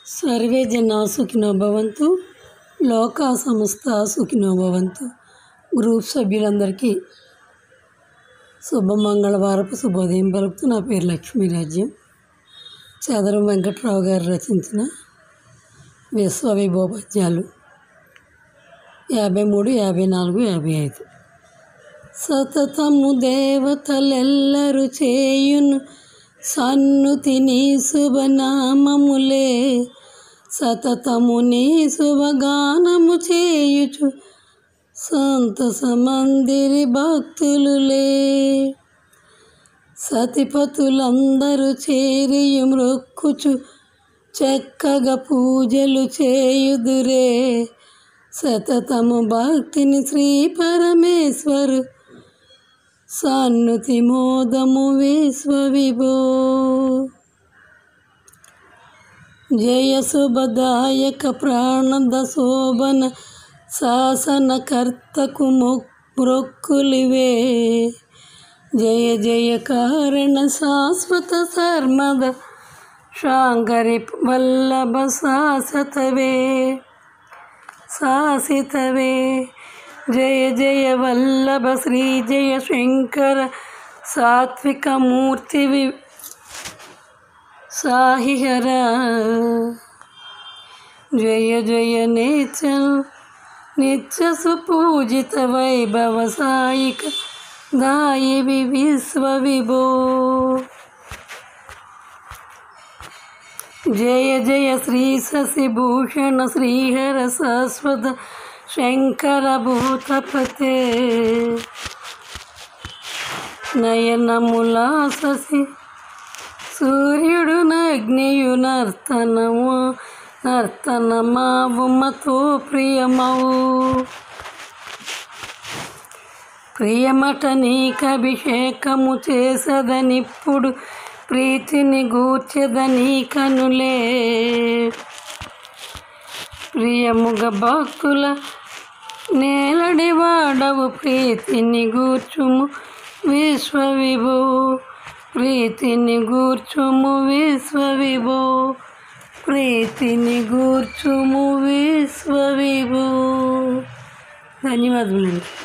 survey జనా సుఖినో భవంతు లోకా సంస్థ సుఖినో భవంతు గ్రూప్ సభ్యులందరికీ శుభ మంగళవారపు శుభోదయం పలుకుతూ నా పేరు లక్ష్మీరాజ్యం చదరం వెంకట్రావు గారు రచించిన విశ్వవిభవ పద్యాలు యాభై మూడు యాభై నాలుగు యాభై ఐదు సతతము దేవతలెల్లరు చేయును సన్నుతిని శుభనామములే సతతము నీ శుభగానము చేయుచు సంతసమందిరి భక్తులులే సతిపతులందరూ చేరియు మ్రొక్కుచు చక్కగా పూజలు చేయుదురే సతతము భక్తిని శ్రీ పరమేశ్వరు సన్నుతి మోదము విశ్వవిభో జయ శుభదాయక ప్రాణద శోభన శాసనకర్తకు మొక్కులివే జయ జయ కారణ శాశ్వత సర్మద శాంకరి వల్లభ శాశ్వతవే శాసితవే జయ జయ వల్లభ శ్రీ జయ శంకర సాత్విక మూర్తివి సాహిహర జయ జయ నేచ నిత్య సుపూజిత వైభవ సాయిక దాయివి విశ్వవిభో జయ జయ శ్రీ శశిభూషణ శ్రీహర శాశ్వత శంకర భూతపతే నయనములా శశి సూర్యుడు నగ్నియు నర్తనము నర్తనమావు మతో ప్రియమవు ప్రియమట నీకభిషేకము చేసదనిప్పుడు ప్రీతిని గూర్చెదని కనులే ప్రియముగ భక్తుల నేలడి వాడవు ప్రీతిని గూర్చుము విశ్వవిభో ప్రీతిని గూర్చుము విశ్వవిభో ప్రీతిని గూర్చుము విశ్వవిభో ధన్యవాదములండి